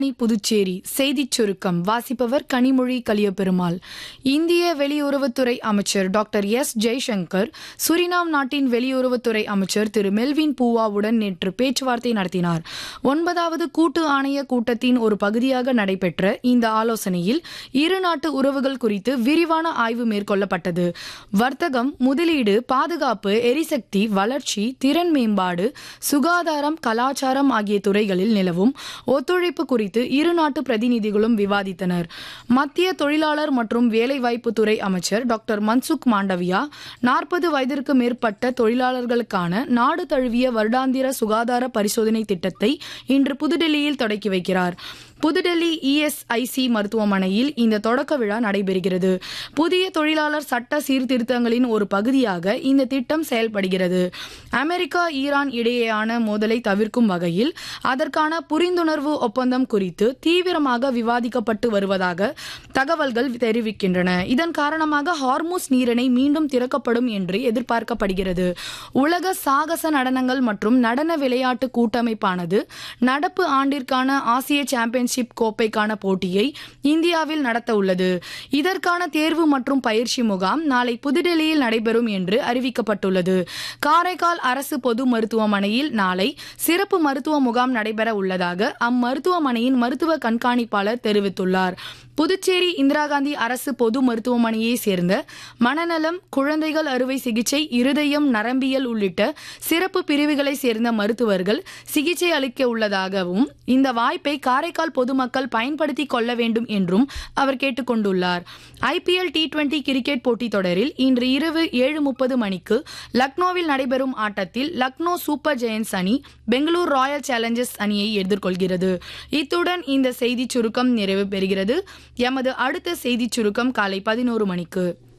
நீ புதுச்சேரி செய்திச் சுருக்கம் வாசிப்பவர் கனிமொழி கலியபெருமாள் இந்திய வெளியுறவுத்துறை அமைச்சர் டாக்டர் எஸ் ஜெய்சங்கர் சுரினாம் நாட்டின் வெளியுறவுத்துறை அமைச்சர் திரு மெல்வின் பூவாவுடன் நேற்று பேச்சுவார்த்தை நடத்தினார் ஒன்பதாவது கூட்டு ஆணைய கூட்டத்தின் ஒரு பகுதியாக நடைபெற்ற இந்த ஆலோசனையில் இரு நாட்டு உறவுகள் குறித்து விரிவான ஆய்வு மேற்கொள்ளப்பட்டது வர்த்தகம் முதலீடு பாதுகாப்பு எரிசக்தி வளர்ச்சி திறன் மேம்பாடு சுகாதாரம் கலாச்சாரம் ஆகிய துறைகளில் நிலவும் ஒத்துழைப்பு குறித்து இரு நாட்டு பிரதிநிதிகளும் விவாதித்தனர் மத்திய தொழிலாளர் மற்றும் வேலைவாய்ப்பு துறை அமைச்சர் டாக்டர் மன்சுக் மாண்டவியா நாற்பது வயதிற்கு மேற்பட்ட தொழிலாளர்களுக்கான நாடு தழுவிய வருடாந்திர சுகாதார பரிசோதனை திட்டத்தை இன்று புதுடெல்லியில் தொடக்கி வைக்கிறார் புதுடெல்லி இஎஸ்ஐசி மருத்துவமனையில் இந்த தொடக்க விழா நடைபெறுகிறது புதிய தொழிலாளர் சட்ட சீர்திருத்தங்களின் ஒரு பகுதியாக இந்த திட்டம் செயல்படுகிறது அமெரிக்கா ஈரான் இடையேயான மோதலை தவிர்க்கும் வகையில் அதற்கான புரிந்துணர்வு ஒப்பந்தம் குறித்து தீவிரமாக விவாதிக்கப்பட்டு வருவதாக தகவல்கள் தெரிவிக்கின்றன இதன் காரணமாக ஹார்மூஸ் நீரிணை மீண்டும் திறக்கப்படும் என்று எதிர்பார்க்கப்படுகிறது உலக சாகச நடனங்கள் மற்றும் நடன விளையாட்டு கூட்டமைப்பானது நடப்பு ஆண்டிற்கான ஆசிய சாம்பியன்ஷிப் கோப்பைக்கான போட்டியை இந்தியாவில் நடத்த உள்ளது இதற்கான தேர்வு மற்றும் பயிற்சி முகாம் நாளை புதுடெல்லியில் நடைபெறும் என்று அறிவிக்கப்பட்டுள்ளது காரைக்கால் அரசு பொது மருத்துவமனையில் நாளை சிறப்பு மருத்துவ முகாம் நடைபெற உள்ளதாக அம்மருத்துவமனையின் மருத்துவ கண்காணிப்பாளர் தெரிவித்துள்ளார் புதுச்சேரி இந்திரா காந்தி அரசு பொது மருத்துவமனையை சேர்ந்த மனநலம் குழந்தைகள் அறுவை சிகிச்சை இருதயம் நரம்பியல் உள்ளிட்ட சிறப்பு பிரிவுகளை சேர்ந்த மருத்துவர்கள் சிகிச்சை அளிக்க உள்ளதாகவும் இந்த வாய்ப்பை காரைக்கால் பொதுமக்கள் பயன்படுத்திக் கொள்ள வேண்டும் என்றும் அவர் கேட்டுக்கொண்டுள்ளார் ஐபிஎல் டி டுவெண்டி கிரிக்கெட் போட்டித் தொடரில் இன்று இரவு ஏழு முப்பது மணிக்கு லக்னோவில் நடைபெறும் ஆட்டத்தில் லக்னோ சூப்பர் ஜெயன்ஸ் அணி பெங்களூர் ராயல் சேலஞ்சர்ஸ் அணியை எதிர்கொள்கிறது இத்துடன் இந்த செய்திச் சுருக்கம் நிறைவு பெறுகிறது எமது அடுத்த செய்திச் சுருக்கம் காலை பதினோரு மணிக்கு